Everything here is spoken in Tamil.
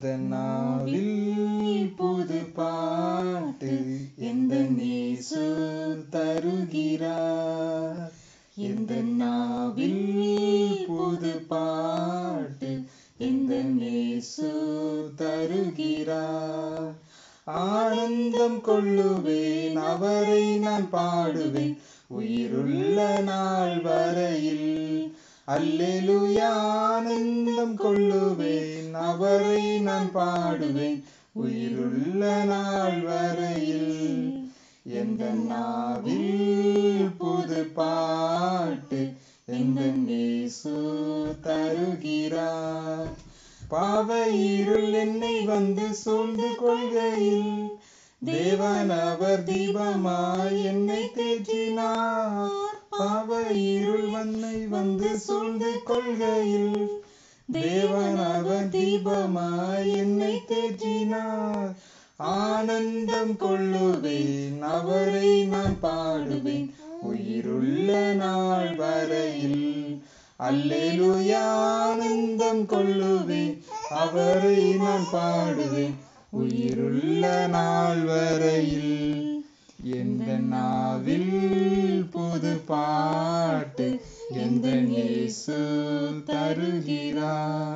நாவில் புது பாட்டு எந்த நேசு தருகிறார் எந்த நாவில் புது பாட்டு எந்த நேசு தருகிறார் ஆனந்தம் கொள்ளுவேன் அவரை நான் பாடுவேன் உயிருள்ள நாள் வரையில் அல்லேலூயா ஆனந்தம் கொள்ளுவேன் அவரை நான் பாடுவேன் உயிருள்ள நாள் வரையில் எந்த நாவில் புது பாட்டு எந்த நேசு தருகிறார் பாவ இருள் என்னை வந்து சூழ்ந்து கொள்கையில் தேவன் அவர் தீபமாய் என்னை தேற்றினார் பாவ இருள் வன்னை வந்து சூழ்ந்து கொள்கையில் தேவன் அவர் தீபமாய் என்னை தேற்றினார் ஆனந்தம் கொள்ளுவேன் அவரை நான் பாடுவேன் உயிருள்ள நாள் வரையில் அல்லேலூயா ஆனந்தம் கொள்ளுவேன் அவரை நான் பாடுவேன் உயிருள்ள நாள் வரையில் எந்த நாவில் புது பாட்டு எந்த இயேசு தருகிறார்